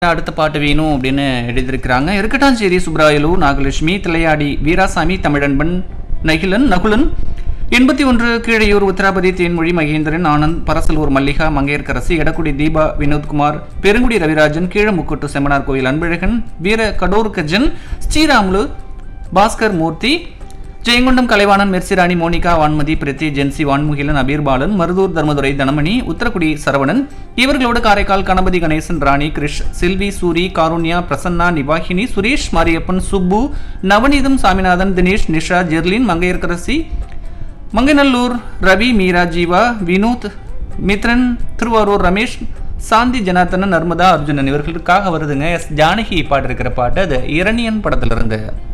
அடுத்த பாட்டு வேணும் அப்படின்னு எழுதியிருக்கிறாங்க இருக்கட்டாஞ்சேரி சுப்ராயலு நாகலட்சுமி திளையாடி வீராசாமி தமிழன்பன் நகிலன் நகுலன் எண்பத்தி ஒன்று கீழையூர் உத்தராபதி தேன்மொழி மகேந்திரன் ஆனந்த் பரசலூர் மல்லிகா மங்கையர்கரசி எடக்குடி தீபா வினோத்குமார் பெருங்குடி ரவிராஜன் கீழமுக்குட்டு செம்மனார் கோயில் அன்பழகன் வீர கடோர்கஜன் ஸ்ரீராமுலு பாஸ்கர் மூர்த்தி ஜெயங்கொண்டம் கலைவாணன் மெர்சிராணி மோனிகா வான்மதி பிரித்தி ஜென்சி வான்முகிலன் அபீர்பாலன் மருதூர் தர்மதுரை தனமணி உத்தரக்குடி சரவணன் இவர்களோடு காரைக்கால் கணபதி கணேசன் ராணி கிரிஷ் சில்வி சூரி காருண்யா பிரசன்னா நிவாகினி சுரேஷ் மாரியப்பன் சுப்பு நவநீதம் சாமிநாதன் தினேஷ் நிஷா ஜெர்லின் மங்கையர்கரசி மங்கைநல்லூர் ரவி மீரா ஜீவா வினோத் மித்ரன் திருவாரூர் ரமேஷ் சாந்தி ஜனார்த்தனன் நர்மதா அர்ஜுனன் இவர்களுக்காக வருதுங்க எஸ் ஜானகி பாட்டு இருக்கிற பாட்டு அது இரணியன் படத்திலிருந்து